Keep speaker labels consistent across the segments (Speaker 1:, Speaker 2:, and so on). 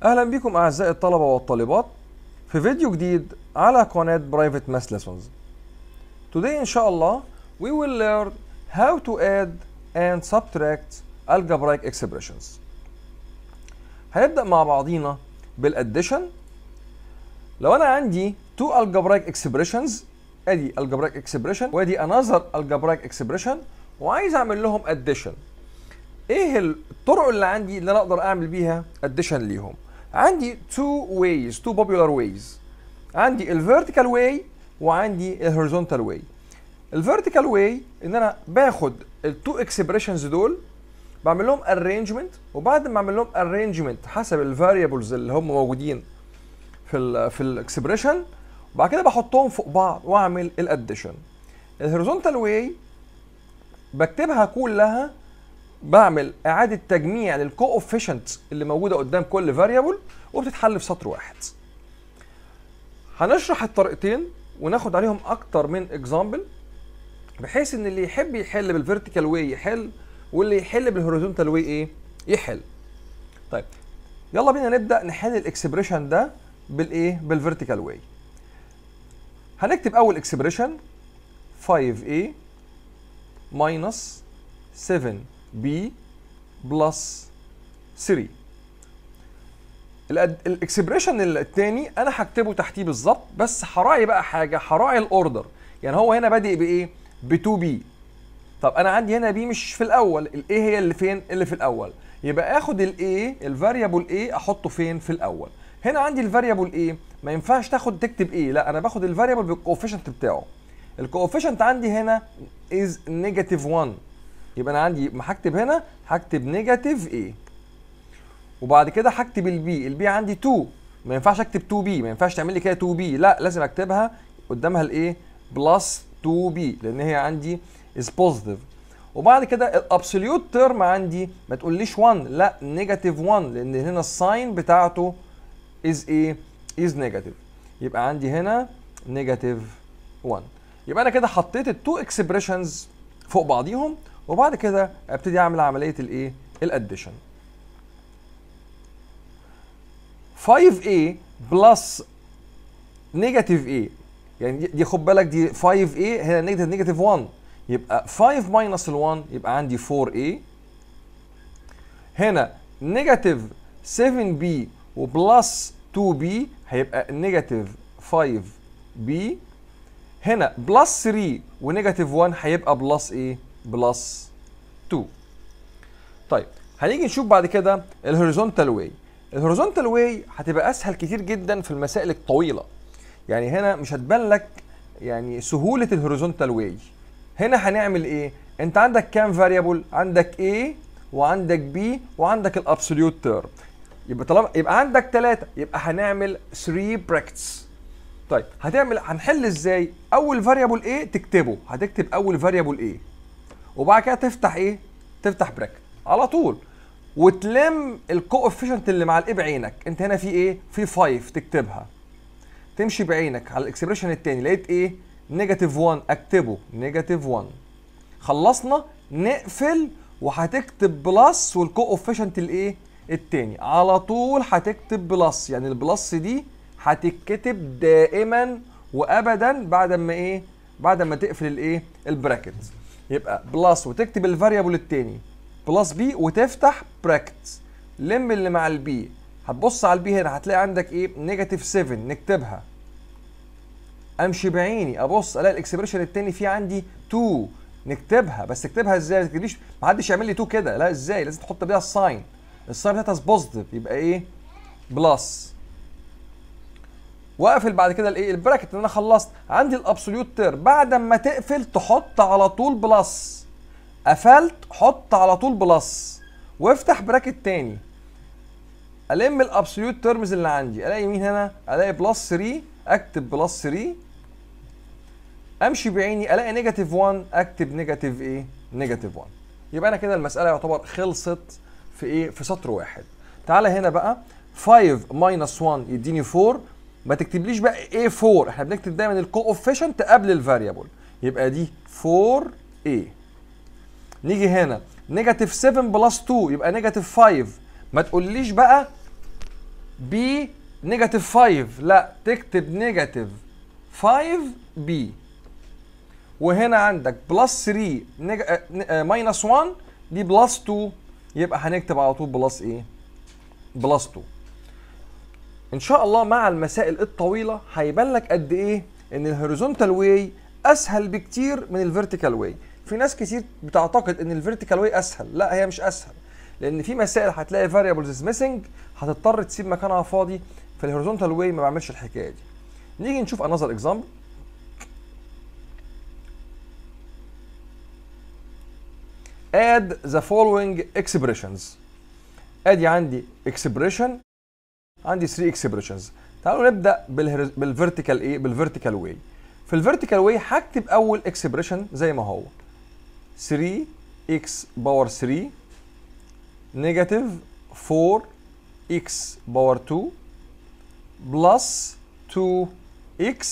Speaker 1: اهلا بكم اعزائي الطلبه والطالبات في فيديو جديد على قناه برايفت ماس ليسونز Today ان شاء الله we will learn how to add and subtract algebraic expressions هنبدا مع بعضينا بالاديشن لو انا عندي two algebraic expressions ادي algebraic expression وادي another algebraic expression وعايز اعمل لهم addition ايه الطرق اللي عندي اللي انا اقدر اعمل بيها addition ليهم عندي two ways two popular ways عندي الفيرتيكال واي وعندي الهوريزونتال واي الفيرتيكال واي ان انا باخد التو اكسبريشنز دول بعمل لهم ارينجمنت وبعد ما اعمل لهم ارينجمنت حسب الفاريبلز اللي هم موجودين في ال في الاكسبريشن وبعد كده بحطهم فوق بعض واعمل الاديشن الهوريزونتال واي بكتبها كلها بعمل اعاده تجميع للكوفيشنت اللي موجوده قدام كل فاريبل وبتتحل في سطر واحد هنشرح الطريقتين وناخد عليهم اكتر من اكزامبل بحيث ان اللي يحب يحل بالفيرتيكال واي يحل واللي يحل بالهوريزونتال واي ايه يحل طيب يلا بينا نبدا نحل الاكسبريشن ده بالايه بالفيرتيكال واي هنكتب اول اكسبريشن 5a minus 7b بلس 3 الاكسبريشن الثاني انا هكتبه تحتيه بالظبط بس هراعي بقى حاجه هراعي الاوردر يعني هو هنا بادئ بايه ب 2 بي طب انا عندي هنا بي مش في الاول الاي هي اللي فين اللي في الاول يبقى اخد الاي الفاريبل اي احطه فين في الاول هنا عندي الفاريبل اي ما ينفعش تاخد تكتب ايه لا انا باخد الفاريبل بالكوفيشنت بتاعه الكوفيشنت عندي هنا از نيجاتيف 1 يبقى انا عندي ما هكتب هنا هكتب نيجاتيف ايه وبعد كده هكتب البي البي عندي 2 ما ينفعش اكتب 2 بي ما ينفعش تعمل لي كده 2 بي لا لازم اكتبها قدامها الايه بلس 2 بي لان هي عندي از بوزيتيف وبعد كده الابسوليوت تيرم عندي ما تقوليش 1 لا نيجاتيف 1 لان هنا الساين بتاعته از ايه از نيجاتيف يبقى عندي هنا نيجاتيف 1 يبقى انا كده حطيت التو اكسبريشنز فوق بعضيهم وبعد كده ابتدي اعمل عمليه الايه الاديشن 5a بلس نيجاتيف a يعني دي خد بالك دي 5a هنا نيجاتيف نيجاتيف 1 يبقى 5 ماينس ال 1 يبقى عندي 4a هنا نيجاتيف 7b وبلس 2b هيبقى نيجاتيف 5b هنا بلس 3 ونيجاتيف 1 هيبقى بلس ايه؟ بلس 2 طيب هنيجي نشوف بعد كده الهوريزونتال واي الهوريزونتال واي هتبقى اسهل كتير جدا في المسائل الطويله يعني هنا مش هتبان لك يعني سهوله الهوريزونتال واي هنا هنعمل ايه انت عندك كام فاريبل عندك A وعندك B وعندك الابسوليوت تيرم يبقى طالما يبقى عندك ثلاثة يبقى هنعمل 3 براكتس طيب هتعمل هنحل ازاي اول فاريبل A تكتبه هتكتب اول فاريبل A وبعد كده تفتح ايه تفتح براكت على طول وتلم الكوفيشنت اللي مع الايه بعينك انت هنا في ايه في 5 تكتبها تمشي بعينك على الاكسبريشن الثاني لقيت ايه نيجاتيف 1 اكتبه نيجاتيف 1 خلصنا نقفل وهتكتب بلس والكوفيشنت الايه الثاني على طول هتكتب بلس يعني البلس دي هتتكتب دائما وابدا بعد ما ايه بعد ما تقفل الايه البراكت يبقى بلس وتكتب الفاريبل الثاني بلس بي وتفتح براكت لم اللي مع البي هتبص على البي هنا هتلاقي عندك ايه نيجاتيف 7 نكتبها امشي بعيني ابص الاقي الاكسبريشن الثاني فيه عندي 2 نكتبها بس تكتبها ازاي ما تكتبليش ما حدش يعمل لي 2 كده لا ازاي لازم تحط بيها الساين الساين بتاعتها بوزيتيف يبقى ايه بلس واقفل بعد كده الايه البراكت اللي انا خلصت عندي الابسوليوت تير بعد ما تقفل تحط على طول بلس قفلت حط على طول بلس وافتح براكت تاني الم الابسوليوت تيرمز اللي عندي الاقي مين هنا الاقي بلس 3 اكتب بلس 3 امشي بعيني الاقي نيجاتيف 1 اكتب نيجاتيف ايه نيجاتيف 1 يبقى انا كده المساله يعتبر خلصت في ايه في سطر واحد تعالى هنا بقى 5 ماينس 1 يديني 4 ما تكتبليش بقى ايه 4 احنا بنكتب دايما الكوفيشنت قبل الفاريبل يبقى دي 4 a نيجي هنا نيجاتيف 7 بلس 2 يبقى نيجاتيف 5 ما تقوليش بقى بي نيجاتيف 5 لا تكتب نيجاتيف 5 بي وهنا عندك بلس 3 ماينس 1 دي بلس 2 يبقى هنكتب على طول بلس ايه؟ بلس 2 ان شاء الله مع المسائل الطويله هيبان لك قد ايه ان الهوريزونتال واي اسهل بكتير من الفيرتيكال واي في ناس كتير بتعتقد ان الفيرتيكال واي اسهل لا هي مش اسهل لان في مسائل هتلاقي فاريبلز ميسنج هتضطر تسيب مكانها فاضي في الهوريزونتال واي ما بعملش الحكايه دي نيجي نشوف انذر اكزامبل add the following expressions ادي عندي expression عندي 3 expressions تعالوا نبدا بالفيرتيكال ايه بالفيرتيكال واي في الفيرتيكال واي هكتب اول اكسبريشن زي ما هو 3 x باور 3 نيجاتيف 4 x باور 2 بلس 2 x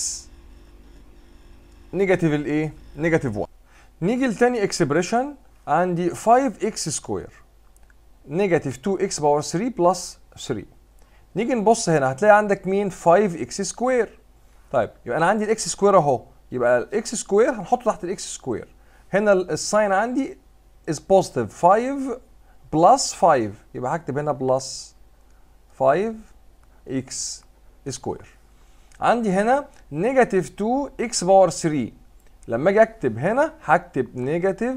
Speaker 1: نيجاتيف الايه نيجاتيف 1 نيجي لتاني اكسبريشن عندي 5x سكوير نيجاتيف 2x باور 3 بلس 3 نيجي نبص هنا هتلاقي عندك مين 5x سكوير طيب يبقى انا عندي الاكس سكوير اهو يبقى الاكس سكوير هنحطه تحت الاكس سكوير هنا الساين عندي is positive 5 بلس 5 يبقى هكتب هنا بلس 5 x سكوير عندي هنا نيجاتيف 2 x باور 3 لما اجي اكتب هنا هكتب نيجاتيف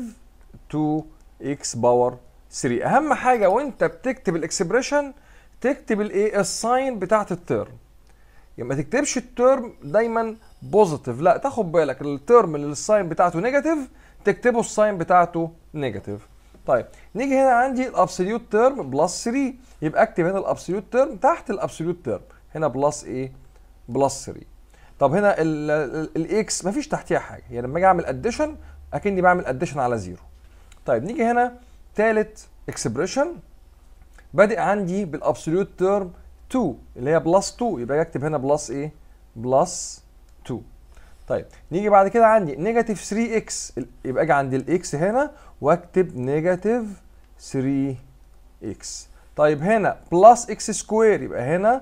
Speaker 1: 2 x باور 3 اهم حاجه وانت بتكتب الاكسبريشن تكتب الايه الساين بتاعت الترم يعني ما تكتبش الترم دايما بوزيتيف لا تاخد بالك الترم اللي الساين بتاعته نيجاتيف تكتبه الساين بتاعته نيجاتيف طيب نيجي هنا عندي الابسوليوت تيرم بلس 3 يبقى اكتب هنا الابسوليوت تيرم تحت الابسوليوت تيرم هنا بلس ايه بلس 3 طب هنا الاكس مفيش تحتيها حاجه يعني لما اجي اعمل اديشن اكني بعمل اديشن على زيرو طيب نيجي هنا ثالث اكسبريشن بادئ عندي بالابسوليوت تيرم 2 اللي هي بلس 2 يبقى اكتب هنا بلس ايه بلس 2 طيب نيجي بعد كده عندي نيجاتيف 3 اكس يبقى اجي عند الاكس هنا واكتب نيجاتيف 3 اكس طيب هنا بلس اكس سكوير يبقى هنا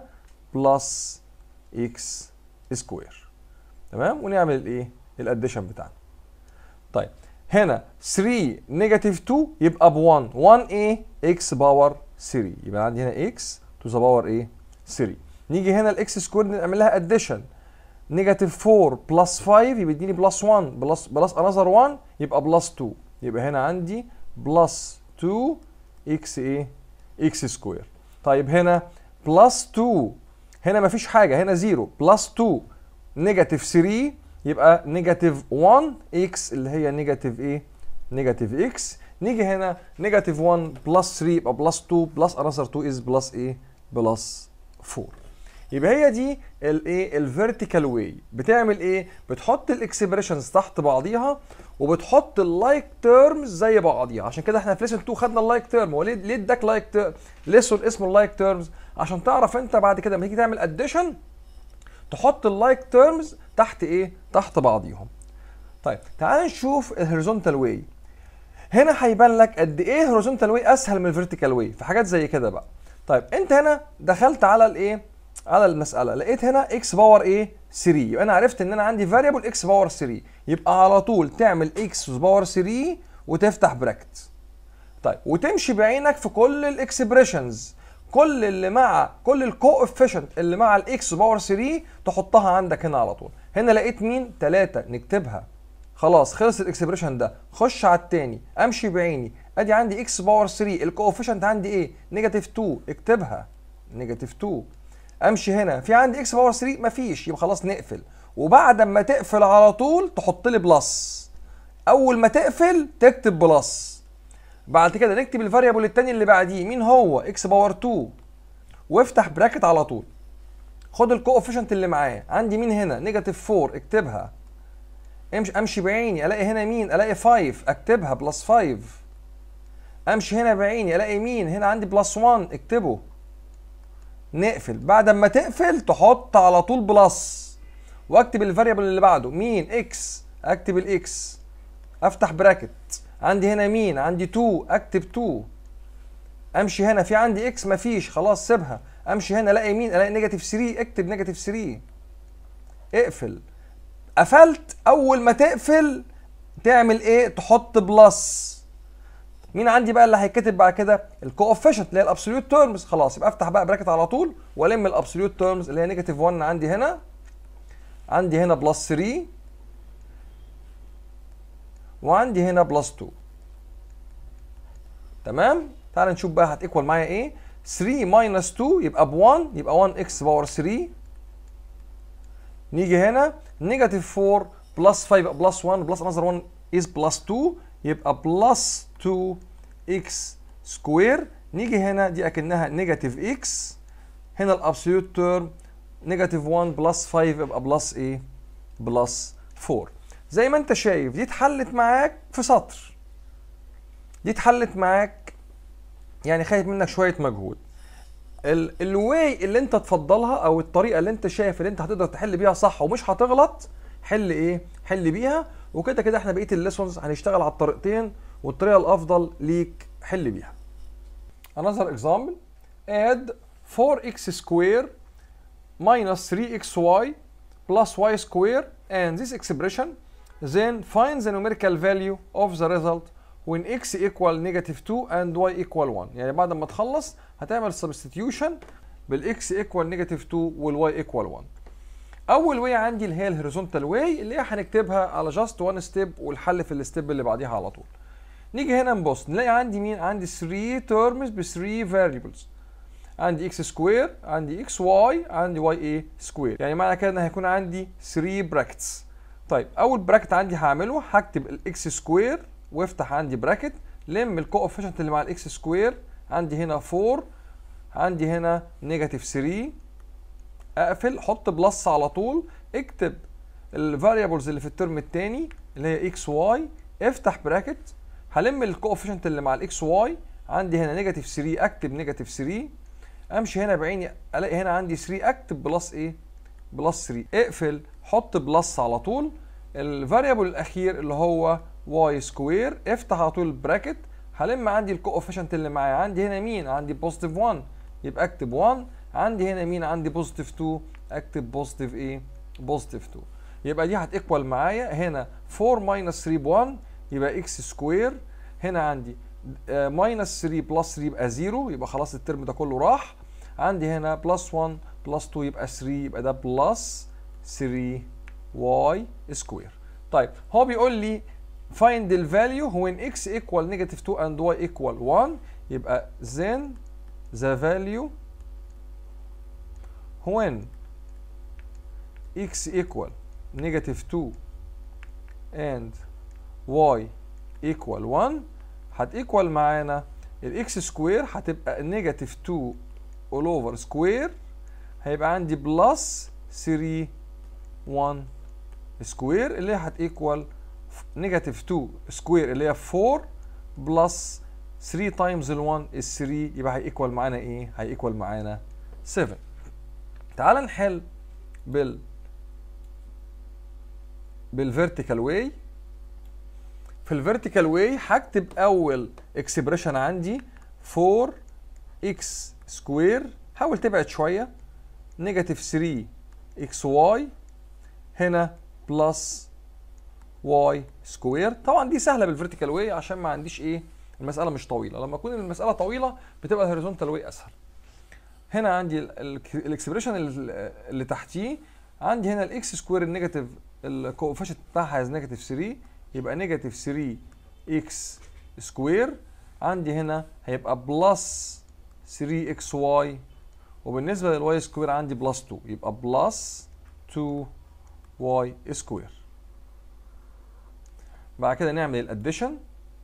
Speaker 1: بلس اكس سكوير تمام ونعمل الايه الاديشن بتاعنا طيب هنا 3 نيجاتيف 2 يبقى ب 1 1 ايه اكس باور 3 يبقى عندي هنا اكس تو ذا باور ايه 3 نيجي هنا الاكس سكوير نعمل لها اديشن نيجاتيف 4 بلس 5 يبقى يديني بلس 1 بلس بلس انذر 1 يبقى بلس 2 يبقى هنا عندي بلس 2 اكس ايه اكس سكوير طيب هنا بلس 2 هنا مفيش حاجه هنا 0 بلس 2 نيجاتيف 3 يبقى نيجاتيف 1 اكس اللي هي نيجاتيف ايه نيجاتيف اكس نيجي هنا نيجاتيف 1 بلس 3 يبقى بلس 2 بلس انذر 2 از بلس ايه بلس 4 يبقى هي دي الايه الفيرتيكال واي بتعمل ايه بتحط الاكسبريشنز تحت بعضيها وبتحط اللايك تيرمز زي بعضيها عشان كده احنا في ليسون 2 خدنا اللايك تيرم وليه ليه اداك لايك تيرم ليسون اسمه اللايك تيرمز عشان تعرف انت بعد كده لما تيجي تعمل اديشن تحط اللايك تيرمز تحت ايه تحت بعضيهم طيب تعال نشوف الهوريزونتال واي هنا هيبان لك قد ايه هوريزونتال واي اسهل من الفيرتيكال واي في حاجات زي كده بقى طيب انت هنا دخلت على الايه على المساله لقيت هنا اكس باور ايه 3 يبقى انا عرفت ان انا عندي فاريبل اكس باور 3 يبقى على طول تعمل اكس باور 3 وتفتح براكت طيب وتمشي بعينك في كل الاكسبريشنز كل اللي مع كل الكوفيشنت اللي مع الاكس باور 3 تحطها عندك هنا على طول هنا لقيت مين 3 نكتبها خلاص خلص الاكسبريشن ده خش على التاني امشي بعيني ادي عندي اكس باور 3 الكوفيشنت عندي ايه نيجاتيف 2 اكتبها نيجاتيف 2 امشي هنا في عندي اكس باور 3 مفيش يبقى خلاص نقفل وبعد ما تقفل على طول تحط لي بلس اول ما تقفل تكتب بلس بعد كده نكتب الفاريبل التاني اللي بعديه مين هو اكس باور 2 وافتح براكت على طول خد الكوفيشنت اللي معاه عندي مين هنا نيجاتيف 4 اكتبها امشي امشي بعيني الاقي هنا مين الاقي 5 اكتبها بلس 5 امشي هنا بعيني الاقي مين هنا عندي بلس 1 اكتبه نقفل بعد ما تقفل تحط على طول بلس واكتب الفاريبل اللي بعده مين اكس اكتب الاكس افتح براكت عندي هنا مين عندي 2 اكتب 2 امشي هنا في عندي اكس مفيش خلاص سيبها امشي هنا الاقي مين الاقي نيجاتيف 3 اكتب نيجاتيف 3 اقفل قفلت اول ما تقفل تعمل ايه تحط بلس مين عندي بقى اللي هيتكتب بعد كده الكوفيشنت اللي هي الابسوليوت تيرمز خلاص يبقى افتح بقى براكت على طول والم الابسوليوت تيرمز اللي هي نيجاتيف 1 عندي هنا عندي هنا بلس 3 وعندي هنا بلس 2 تمام تعال نشوف بقى هتيكوال معايا ايه 3 ماينس 2 يبقى ب 1 يبقى 1 اكس باور 3 نيجي هنا نيجاتيف 4 بلس 5 يبقى بلس 1 بلس انذر 1 از بلس 2 يبقى بلس 2 اكس سكوير نيجي هنا دي اكنها نيجاتيف اكس هنا الابسوليوت تيرم نيجاتيف 1 بلس 5 يبقى بلس ايه بلس 4 زي ما انت شايف دي اتحلت معاك في سطر دي اتحلت معاك يعني خدت منك شويه مجهود الواي اللي انت تفضلها او الطريقه اللي انت شايف اللي انت هتقدر تحل بيها صح ومش هتغلط حل ايه حل بيها وكده كده احنا بقيه الليسونز هنشتغل على الطريقتين والطريقه الافضل ليك حل بيها another example add 4x square minus 3xy plus y square and this expression then find the numerical value of the result when x equal negative 2 and y equal 1 يعني بعد ما تخلص هتعمل substitution بالاكس equal negative 2 والy equal 1 اول واي عندي اللي هي الهوريزونتال واي اللي هي هنكتبها على جاست وان ستيب والحل في الستيب اللي بعديها على طول نيجي هنا نبص نلاقي عندي مين عندي 3 تيرمز ب 3 فاريبلز عندي اكس سكوير عندي اكس واي عندي واي ايه سكوير يعني معنى كده ان هيكون عندي 3 براكتس طيب اول براكت عندي هعمله هكتب الاكس سكوير وافتح عندي براكت لم الكوفيشنت اللي مع الاكس سكوير عندي هنا 4 عندي هنا نيجاتيف 3 اقفل حط بلس على طول اكتب الفاريبلز اللي في الترم الثاني اللي هي اكس واي افتح براكت هلم الكوفيشنت اللي مع الاكس واي عندي هنا نيجاتيف 3 اكتب نيجاتيف 3 امشي هنا بعيني الاقي هنا عندي 3 اكتب بلس ايه بلس 3 اقفل حط بلس على طول الفاريبل الاخير اللي هو واي سكوير افتح على طول البراكت هلم عندي الكوفيشنت اللي معايا عندي هنا مين عندي بوزيتيف 1 يبقى اكتب 1 عندي هنا مين عندي بوزيتيف 2 اكتب بوزيتيف ايه بوزيتيف 2 يبقى دي هتيكوال معايا هنا 4 ماينس 3 ب 1 يبقى اكس سكوير هنا عندي ماينس 3 بلس 3 يبقى 0 يبقى خلاص الترم ده كله راح عندي هنا بلس 1 بلس 2 يبقى 3 يبقى ده بلس 3 واي سكوير طيب هو بيقول لي find the value when x equal negative 2 and y equal 1 يبقى then the value when x equal negative 2 and y equal 1 هتيكوال معانا الاكس سكوير هتبقى نيجاتيف 2 all over سكوير هيبقى عندي بلس 3 1 سكوير اللي هي هتيكوال نيجاتيف 2 سكوير اللي هي 4 بلس 3 تايمز ال 1 is 3 يبقى هيكوال معانا ايه؟ هيكوال معانا 7 تعال نحل بال بالفيرتيكال واي في الفيرتيكال واي هكتب اول اكسبريشن عندي 4 اكس سكوير حاول تبعد شويه نيجاتيف 3 اكس واي هنا بلس واي سكوير طبعا دي سهله بالفيرتيكال واي عشان ما عنديش ايه المساله مش طويله لما تكون المساله طويله بتبقى الهوريزونتال واي اسهل هنا عندي الاكسبريشن اللي تحتيه عندي هنا الاكس سكوير النيجاتيف الكوفيشنت بتاعها از نيجاتيف 3 يبقى نيجاتيف 3 اكس سكوير عندي هنا هيبقى بلس 3 اكس واي وبالنسبه للواي سكوير عندي بلس 2 يبقى بلس 2 واي سكوير بعد كده نعمل الاديشن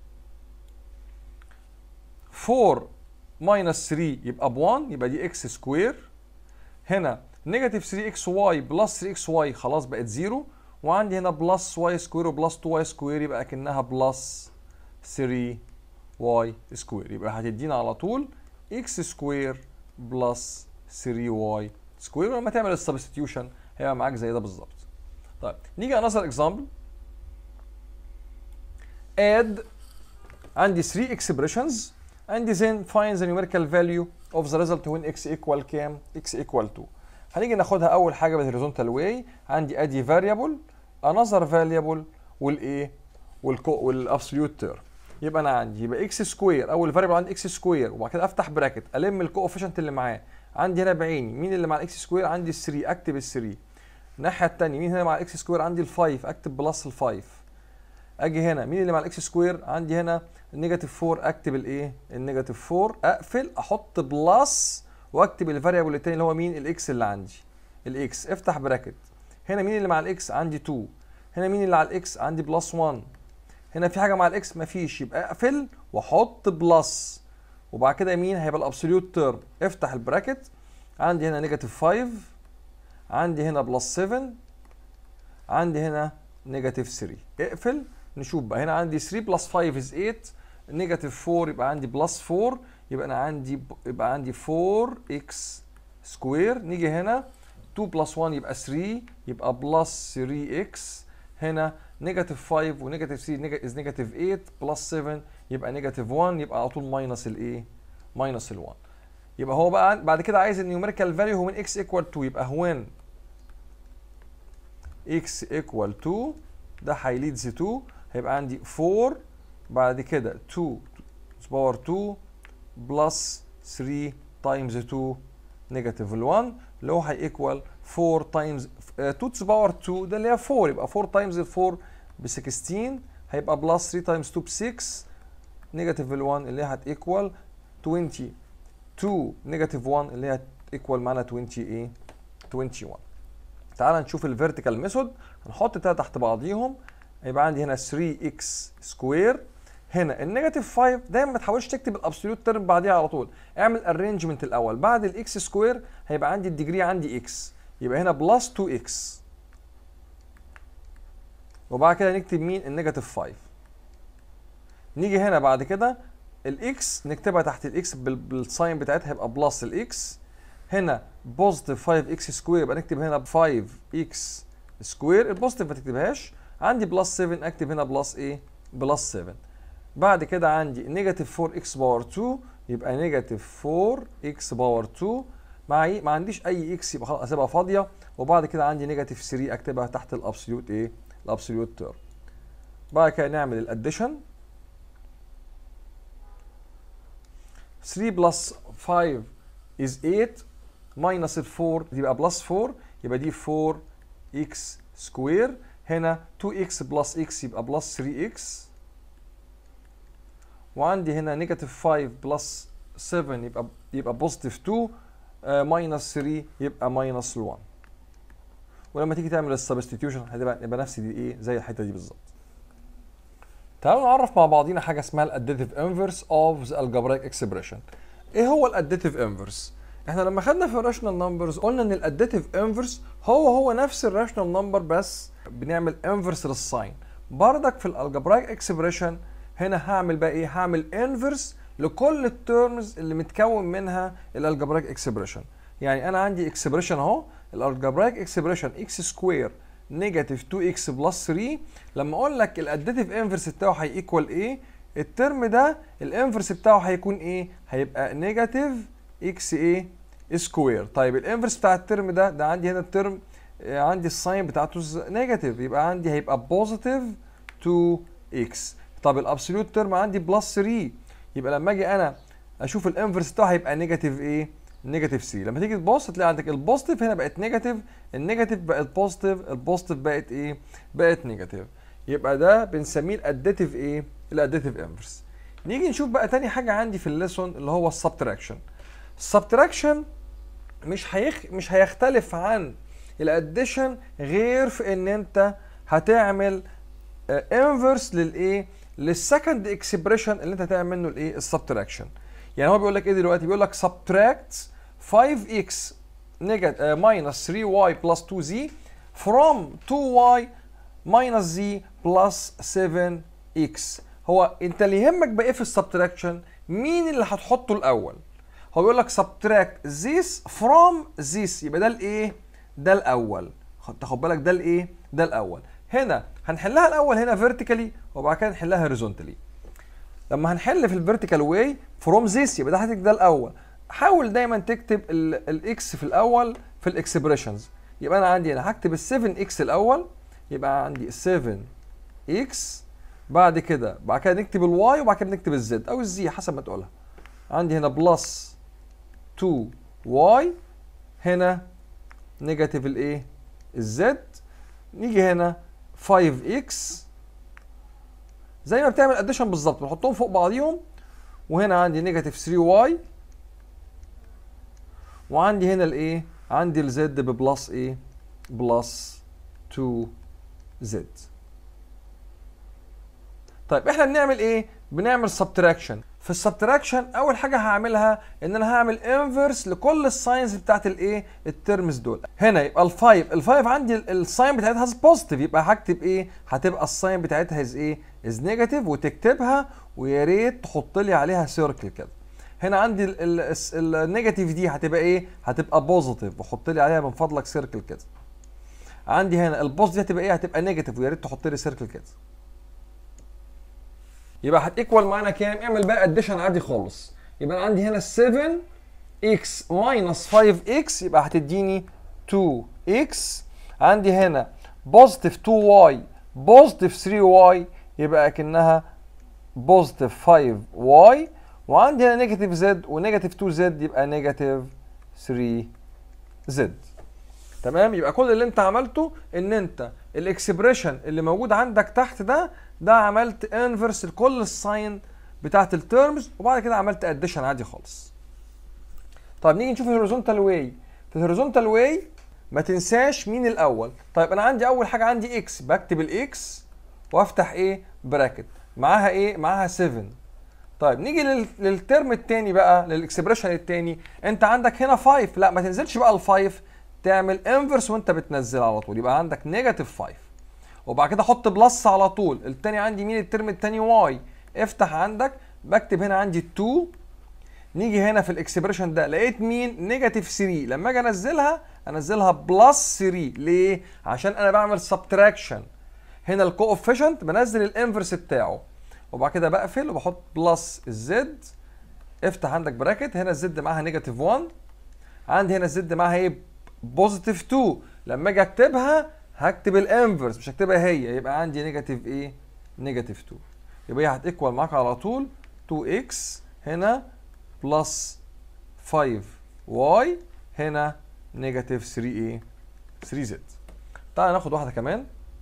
Speaker 1: 4 ماينس 3 يبقى ب 1 يبقى دي اكس سكوير هنا نيجاتيف 3 اكس واي بلس 3 اكس واي خلاص بقت 0 وعندي هنا بلس واي سكوير وبلس 2 واي سكوير يبقى اكنها بلس 3 واي سكوير يبقى هتدينا على طول اكس سكوير بلس 3 واي سكوير ولما تعمل السبستيوشن هيبقى معاك زي ده بالظبط طيب نيجي another example add عندي 3 expressions عندي then find the numerical value of the result when x equal كام x equal 2 هنيجي ناخدها اول حاجه بالهوريزونتال واي عندي ادي variable another variable والايه والكو والابسوليوت تيرم يبقى انا عندي يبقى اكس سكوير اول فاريبل عندي اكس سكوير وبعد كده افتح براكت الم الكوفيشنت اللي معاه عندي هنا بعيني مين اللي مع الاكس سكوير عندي ال 3 اكتب ال 3 الناحيه الثانيه مين هنا مع الاكس سكوير عندي ال 5 اكتب بلس ال 5 اجي هنا مين اللي مع الاكس سكوير عندي هنا النيجاتيف 4 اكتب الايه النيجاتيف 4 اقفل احط بلس واكتب الفاريبل الثاني اللي هو مين الاكس اللي عندي الاكس افتح براكت هنا مين اللي مع الاكس عندي 2 هنا مين اللي على الاكس عندي بلس 1 هنا في حاجه مع الاكس مفيش يبقى اقفل واحط بلس وبعد كده مين هيبقى الابسوليوت تيرم افتح البراكت عندي هنا نيجاتيف 5 عندي هنا بلس 7 عندي هنا نيجاتيف 3 اقفل نشوف بقى هنا عندي 3 بلس 5 از 8 نيجاتيف 4 يبقى عندي بلس 4 يبقى انا عندي يبقى عندي 4 اكس سكوير نيجي هنا 2 بلس 1 يبقى 3 يبقى بلس 3 اكس هنا نيجاتيف 5 ونيجاتيف 3 از نيجاتيف 8 بلس 7 يبقى نيجاتيف 1 يبقى على طول ماينس الايه؟ ماينس ال 1 يبقى هو بقى بعد كده عايز النيوميريكال فاليو هو من اكس ايكوال 2 يبقى when اكس ايكوال 2 ده هيليدز 2 هيبقى عندي 4 بعد كده 2 باور 2 بلس 3 تايمز 2 نيجاتيف ال 1 اللي هو هيكوال 4 تايمز 2 تو باور 2 ده اللي هي 4 يبقى 4 تايمز ال 4 ب 16 هيبقى بلس 3 تايمز 2 ب 6 نيجاتيف ال 1 اللي هي هتيكوال 20 2 نيجاتيف 1 اللي هي هتيكوال معانا 20 ايه 21 تعال نشوف الفيرتيكال ميثود هنحط ده تحت بعضيهم هيبقى عندي هنا 3 اكس سكوير هنا النيجاتيف 5 دايما ما تحاولش تكتب الابسوليوت تيرم بعديها على طول اعمل ارينجمنت الاول بعد الاكس سكوير هيبقى عندي الديجري عندي اكس يبقى هنا بلس 2 اكس وبعد كده نكتب مين النيجاتيف 5 نيجي هنا بعد كده الاكس نكتبها تحت الاكس بالساين بتاعتها هيبقى بلس الاكس هنا بوزيتيف 5 اكس سكوير يبقى نكتب هنا 5 اكس سكوير البوزيتيف ما تكتبهاش عندي بلس 7 اكتب هنا بلس ايه بلس 7 بعد كده عندي نيجاتيف 4 اكس باور 2 يبقى نيجاتيف 4 اكس باور 2 مع ما عنديش اي اكس يبقى خلاص اسيبها فاضيه وبعد كده عندي نيجاتيف 3 اكتبها تحت الابسوليوت ايه الابسوليوت تيرم بعد كده نعمل الاديشن 3 بلس 5 is 8 minus ال 4 يبقى بلس 4 يبقى دي 4 اكس سكوير هنا 2 اكس بلس اكس يبقى بلس 3 اكس وعندي هنا نيجاتيف 5 بلس 7 يبقى يبقى بوزيتيف 2 ماينس 3 يبقى ماينس 1 ولما تيجي تعمل السبستيتيوشن هتبقى يبقى نفس دي ايه زي الحته دي بالظبط تعالوا نعرف مع بعضينا حاجه اسمها الاديتيف انفرس اوف ذا الجبرايك اكسبريشن ايه هو الاديتيف انفرس احنا لما خدنا في الراشنال نمبرز قلنا ان الاديتيف انفرس هو هو نفس الراشنال نمبر بس بنعمل انفرس للساين بردك في الالجبرايك اكسبريشن هنا هعمل بقى ايه هعمل انفرس لكل التيرمز اللي متكون منها الالجبرايك اكسبريشن يعني انا عندي اكسبريشن اهو الالجبرايك اكسبريشن اكس سكوير نيجاتيف 2 اكس بلس 3 لما اقول لك الاديتيف انفرس بتاعه هيكوال ايه الترم ده الانفرس بتاعه هيكون ايه هيبقى نيجاتيف اكس ايه سكوير طيب الانفرس بتاع الترم ده ده عندي هنا الترم عندي الساين بتاعته نيجاتيف يبقى عندي هيبقى بوزيتيف 2 اكس طب الابسوليوت ترم عندي بلس 3 يبقى لما اجي انا اشوف الانفرس بتاعه هيبقى نيجاتيف ايه نيجاتيف 3 لما تيجي تبص تلاقي عندك البوزيتيف هنا بقت نيجاتيف النيجاتيف بقت بوزيتيف البوزيتيف بقت ايه بقت نيجاتيف يبقى ده بنسميه الاديتيف ايه الاديتيف انفرس نيجي نشوف بقى تاني حاجه عندي في الليسون اللي هو السبتراكشن السبتراكشن مش هيخ مش هيختلف عن الاديشن غير في ان انت هتعمل انفرس للايه للسكند اكسبريشن اللي انت هتعمل منه الايه السبتراكشن يعني هو بيقول لك ايه دلوقتي بيقول لك subtract 5x negative minus 3y plus 2z from 2y minus z plus 7x هو انت اللي يهمك بقى ايه في السبتراكشن مين اللي هتحطه الاول هو بيقول لك subtract this from this يبقى ده الايه ده الاول تاخد بالك ده الايه ده الاول هنا هنحلها الاول هنا vertically وبعد كده نحلها horizontally لما هنحل في الفيرتيكال واي فروم ذيس يبقى ده هتكتب ده الاول حاول دايما تكتب الاكس في الاول في الاكسبريشنز يبقى انا عندي هنا هكتب ال 7 اكس الاول يبقى عندي 7 اكس بعد كده بعد كده نكتب الواي وبعد كده نكتب الزد او الزي حسب ما تقولها عندي هنا بلس 2 واي هنا نيجاتيف الايه الزد نيجي هنا 5 اكس زي ما بتعمل اديشن بالظبط بنحطهم فوق بعضيهم وهنا عندي نيجاتيف 3 واي وعندي هنا الايه عندي الزد ببلس ايه بلس 2 زد طيب احنا بنعمل ايه بنعمل سبتراكشن في السبتراكشن اول حاجه هعملها ان انا هعمل انفرس لكل الساينز بتاعت الايه الترمز دول هنا يبقى الفايف الفايف عندي الساين بتاعتها از بوزيتيف يبقى هكتب ايه هتبقى الساين بتاعتها از ايه از نيجاتيف وتكتبها ويا ريت تحط لي عليها سيركل كده هنا عندي النيجاتيف دي هتبقى ايه هتبقى بوزيتيف وحط لي عليها من فضلك سيركل كده عندي هنا البوزيتيف هتبقى ايه هتبقى نيجاتيف ويا ريت تحط لي سيركل كده يبقى هتيكوال معانا كام؟ اعمل بقى اديشن عادي خالص يبقى انا عندي هنا 7 اكس ماينس 5 اكس يبقى هتديني 2 اكس عندي هنا بوزيتيف 2 واي بوزيتيف 3 واي يبقى اكنها بوزيتيف 5 واي وعندي هنا نيجاتيف زد ونيجاتيف 2 زد يبقى نيجاتيف 3 زد تمام يبقى كل اللي انت عملته ان انت الاكسبريشن اللي موجود عندك تحت ده ده عملت انفرس لكل الساين بتاعت الترمز وبعد كده عملت اديشن عادي خالص طيب نيجي نشوف الهوريزونتال واي في الهوريزونتال واي ما تنساش مين الاول طيب انا عندي اول حاجه عندي اكس بكتب الاكس وافتح ايه براكت معاها ايه معاها 7 طيب نيجي لل... للترم الثاني بقى للاكسبريشن الثاني انت عندك هنا 5 لا ما تنزلش بقى ال5 تعمل انفرس وانت بتنزل على طول يبقى عندك نيجاتيف 5 وبعد كده احط بلس على طول التاني عندي مين الترم التاني واي افتح عندك بكتب هنا عندي 2 نيجي هنا في الاكسبريشن ده لقيت مين نيجاتيف 3 لما اجي انزلها انزلها بلس 3 ليه عشان انا بعمل سبتراكشن هنا الكوفيشنت بنزل الانفرس بتاعه وبعد كده بقفل وبحط بلس الزد افتح عندك براكت هنا الزد معاها نيجاتيف 1 عندي هنا الزد معاها ايه بوزيتيف 2 لما اجي اكتبها هكتب الانفرس مش هكتبها هي يبقى عندي نيجاتيف ايه نيجاتيف 2 يبقى هي هتيكوال معاك على طول 2x هنا بلس 5y هنا نيجاتيف 3 ايه 3z تعال ناخد واحده كمان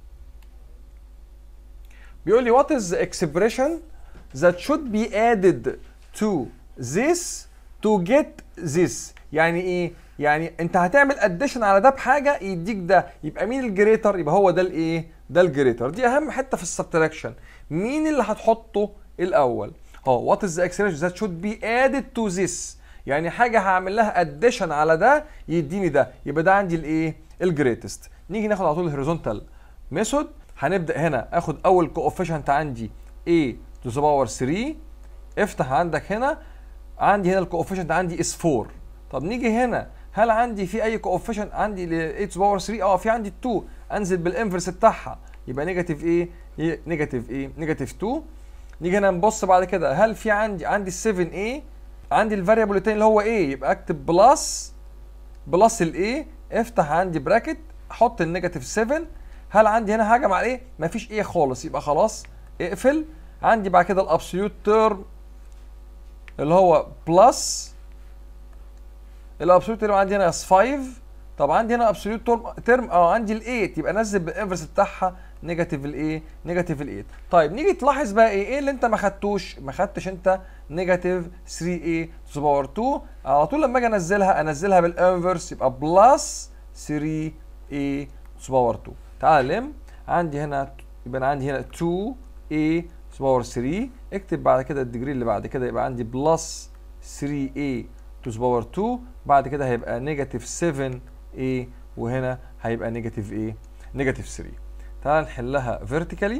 Speaker 1: بيقول لي what is the expression that should be added to this to get this يعني ايه يعني انت هتعمل اديشن على ده بحاجه يديك ده يبقى مين الجريتر يبقى هو ده الايه ده الجريتر دي اهم حته في السبتراكشن مين اللي هتحطه الاول اه وات از ذا اكسبريشن ذات شود بي ادد تو ذس يعني حاجه هعمل لها اديشن على ده يديني ده يبقى ده عندي الايه الجريتست نيجي ناخد على طول الهوريزونتال ميثود هنبدا هنا اخد اول كوفيشنت عندي a تو ذا باور 3 افتح عندك هنا عندي هنا الكوفيشنت عندي اس 4 طب نيجي هنا هل عندي في اي كوفيشنت عندي ل 8 باور 3 اه في عندي 2 انزل بالانفرس بتاعها يبقى نيجاتيف ايه نيجاتيف ايه نيجاتيف 2 نيجي هنا نبص بعد كده هل في عندي عندي 7 a عندي الفاريبل التاني اللي هو a يبقى اكتب بلس بلس الاي افتح عندي براكت احط النيجاتيف 7 هل عندي هنا حاجه مع الايه مفيش ايه خالص يبقى خلاص اقفل عندي بعد كده الابسوليوت تيرم اللي هو بلس الابسوليوت تيرم عندي هنا اس 5 طب عندي هنا ابسوليوت تيرم اه عندي ال 8 يبقى انزل بالانفرس بتاعها نيجاتيف الايه نيجاتيف ال 8 طيب نيجي تلاحظ بقى ايه ايه اللي انت ما خدتوش ما خدتش انت نيجاتيف 3 a تو باور 2 على طول لما اجي انزلها انزلها بالانفرس يبقى بلس 3 a تو باور 2 تعال لم عندي هنا يبقى انا عندي هنا 2 a تو باور 3 اكتب بعد كده الديجري اللي بعد كده يبقى عندي بلس 3 a تو باور 2 بعد كده هيبقى نيجاتيف 7 a وهنا هيبقى نيجاتيف ايه نيجاتيف 3 تعال نحلها فيرتيكالي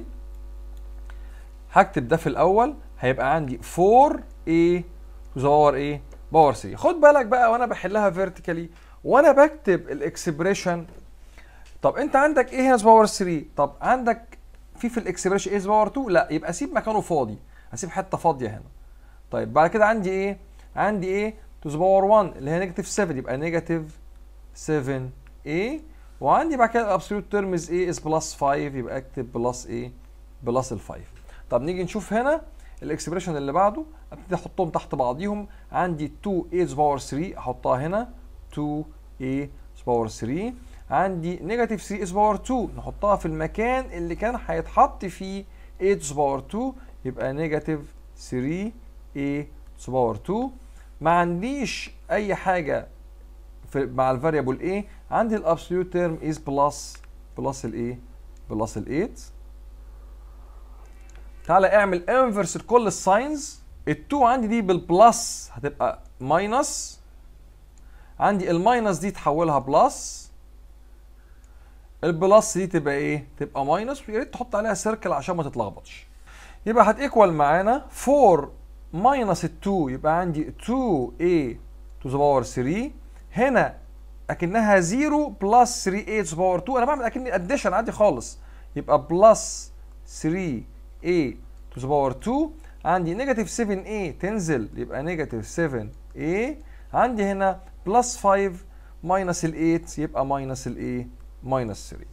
Speaker 1: هكتب ده في الاول هيبقى عندي 4 a تو باور ايه باور 3 خد بالك بقى وانا بحلها فيرتيكالي وانا بكتب الاكسبريشن طب انت عندك ايه هنا باور 3 طب عندك في في الاكسبريشن ايه باور 2 لا يبقى سيب مكانه فاضي هسيب حته فاضيه هنا طيب بعد كده عندي ايه عندي ايه تو ذا باور 1 اللي هي نيجاتيف 7 يبقى نيجاتيف 7 a وعندي بعد كده الابسولوت تيرمز ايه از بلس 5 يبقى اكتب بلس ايه بلس ال 5 طب نيجي نشوف هنا الاكسبريشن اللي بعده ابتدي احطهم تحت بعضيهم عندي 2 a باور 3 احطها هنا 2 a باور 3 عندي نيجاتيف 3 a باور 2 نحطها في المكان اللي كان هيتحط فيه a باور 2 يبقى نيجاتيف 3 a باور 2 ما عنديش اي حاجه في مع الفاريبل a عندي الابسوليوت تيرم از بلس بلس الايه بلس ال 8 تعالى اعمل انفرس لكل الساينز ال2 عندي دي بالبلس هتبقى ماينس عندي الماينس دي تحولها بلس البلس دي تبقى ايه تبقى ماينس ويا ريت تحط عليها سيركل عشان ما تتلخبطش يبقى هتيكوال معانا 4 ماينس ال 2 يبقى عندي 2a to the power 3 هنا اكنها 0 بلس 3a to the power 2 انا بعمل اكني اديشن عادي خالص يبقى بلس 3a to the power 2 عندي نيجاتيف 7a تنزل يبقى نيجاتيف 7a عندي هنا بلس 5 ماينس ال 8 يبقى ماينس ال a minus 3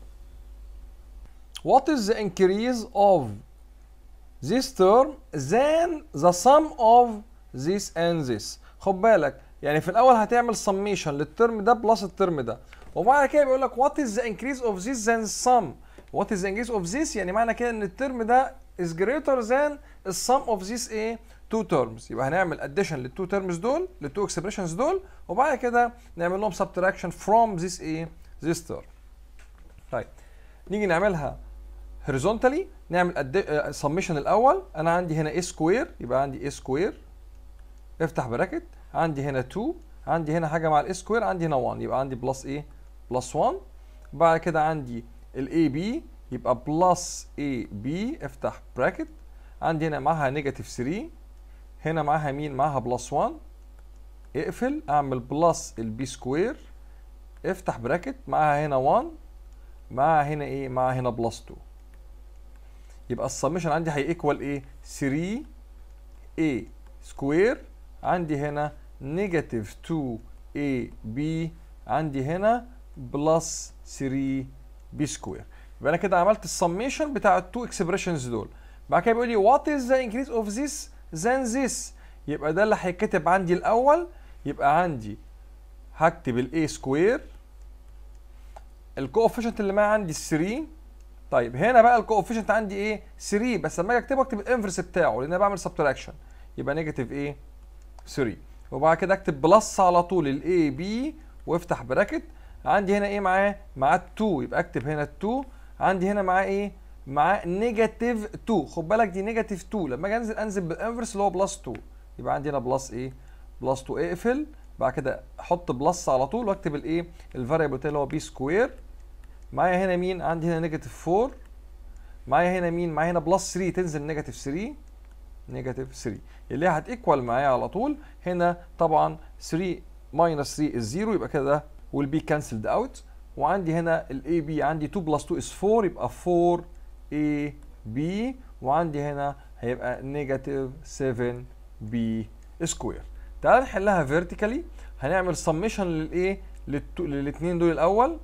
Speaker 1: What is the increase of this term than the sum of this and this خد بالك يعني في الاول هتعمل summation للترم ده بلس الترم ده وبعد كده بيقول لك what is the increase of this than sum what is the increase of this يعني معنى كده ان الترم ده is greater than the sum of this ايه two terms يبقى هنعمل addition للتو terms دول للتو expressions دول وبعد كده نعمل لهم subtraction from this ايه this term طيب نيجي نعملها horizontally نعمل summation الاول انا عندي هنا a سكوير يبقى عندي a سكوير افتح براكت عندي هنا 2 عندي هنا حاجه مع الاس سكوير عندي هنا 1 يبقى عندي بلس ايه بلس 1 بعد كده عندي الاي بي يبقى بلس اي بي افتح براكت عندي هنا معاها نيجاتيف 3 هنا معاها مين معاها بلس 1 اقفل اعمل بلس البي سكوير افتح براكت معاها هنا 1 معاها هنا ايه معاها هنا بلس 2 يبقى السمشن عندي هيكوال ايه 3 a سكوير عندي هنا نيجاتيف 2 a b عندي هنا بلس 3 b سكوير يبقى انا كده عملت السميشن بتاع التو اكسبريشنز دول بعد كده بيقول لي وات از ذا انكريز اوف ذيس ذان ذيس يبقى ده اللي هيتكتب عندي الاول يبقى عندي هكتب الاي سكوير الكوفيشنت اللي معايا عندي 3 طيب هنا بقى الكوفيشنت عندي ايه 3 بس لما اجي اكتبه اكتب الانفرس بتاعه لان انا بعمل سبتراكشن يبقى نيجاتيف ايه 3 وبعد كده اكتب بلس على طول الاي بي وافتح براكت عندي هنا ايه معاه معاه 2 يبقى اكتب هنا 2 عندي هنا معاه ايه معاه نيجاتيف 2 خد بالك دي نيجاتيف 2 لما اجي انزل انزل بالانفرس اللي هو بلس 2 يبقى عندي هنا بلس ايه بلس 2 اقفل بعد كده احط بلس على طول واكتب الايه الفاريبل اللي هو بي سكوير معايا هنا مين عندي هنا نيجاتيف 4 معايا هنا مين معايا هنا بلس 3 تنزل نيجاتيف 3 نيجاتيف 3 اللي هي هتيكوال معايا على طول هنا طبعا 3 ماينس 3 از 0 يبقى كده ده will be cancelled out وعندي هنا الاي بي عندي 2 بلس 2 از 4 يبقى 4 اي بي وعندي هنا هيبقى نيجاتيف 7 بي سكوير تعال نحلها فيرتيكالي هنعمل سميشن للايه للاثنين دول الاول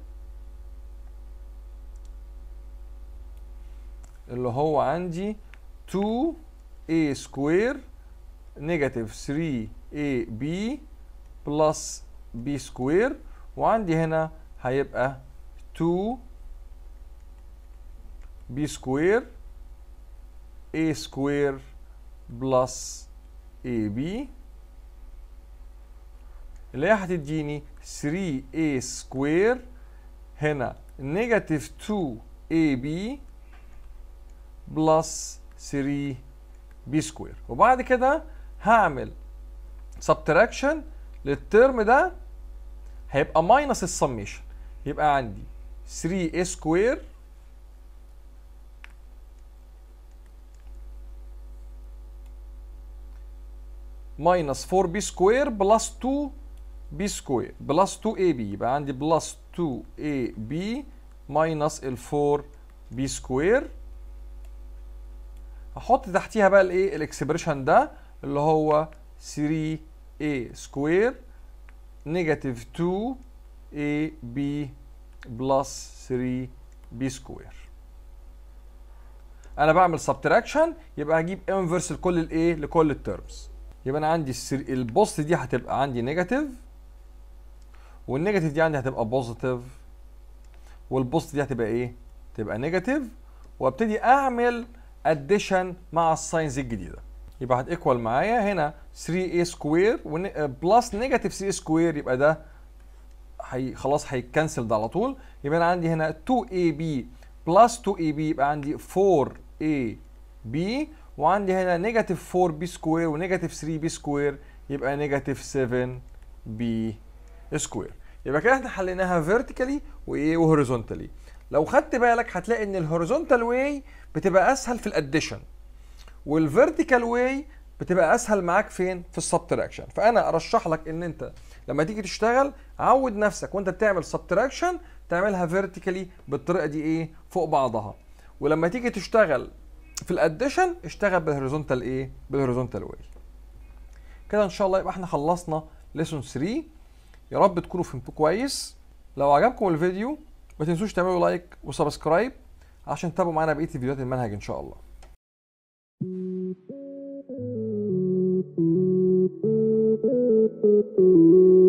Speaker 1: اللي هو عندي 2a سكوير نيجاتيف 3ab بلس b سكوير وعندي هنا هيبقى 2b سكوير a سكوير بلس ab اللي هي هتديني 3a سكوير هنا نيجاتيف 2ab بلس 3 بي سكوير وبعد كده هعمل سبتراكشن للترم ده هيبقى ماينس السميشن يبقى عندي 3 a سكوير ماينس 4 بي سكوير بلس 2 بي سكوير بلس 2 اي بي يبقى عندي بلس 2 اي بي ماينس ال 4 بي سكوير هحط تحتيها بقى الايه الاكسبريشن ده اللي هو 3a سكوير نيجاتيف 2ab بلس 3b سكوير انا بعمل سبتراكشن يبقى هجيب انفرس لكل الايه لكل الترمز يبقى انا عندي السري... البوست دي هتبقى عندي نيجاتيف والنيجاتيف دي عندي هتبقى بوزيتيف والبوست دي هتبقى ايه تبقى نيجاتيف وابتدي اعمل اديشن مع الساينز الجديده يبقى هتيكوال معايا هنا 3a سكوير بلس نيجاتيف 3 سكوير يبقى ده هي خلاص هيتكنسل ده على طول يبقى انا عندي هنا 2ab بلس 2ab يبقى عندي 4ab وعندي هنا نيجاتيف 4b سكوير ونيجاتيف 3b سكوير يبقى نيجاتيف 7b سكوير يبقى كده احنا حليناها فيرتيكالي وايه وهوريزونتالي لو خدت بالك هتلاقي ان الهوريزونتال واي بتبقى اسهل في الاديشن والفيرتيكال واي بتبقى اسهل معاك فين في السبتراكشن فانا ارشح لك ان انت لما تيجي تشتغل عود نفسك وانت بتعمل سبتراكشن تعملها فيرتيكالي بالطريقه دي ايه فوق بعضها ولما تيجي تشتغل في الاديشن اشتغل بالهوريزونتال ايه بالهوريزونتال واي كده ان شاء الله يبقى احنا خلصنا ليسون 3 يا رب تكونوا فهمتوا كويس لو عجبكم الفيديو ما تنسوش تعملوا لايك وسبسكرايب عشان تتابعوا معانا بقيه فيديوهات المنهج ان شاء الله
Speaker 2: Thank you.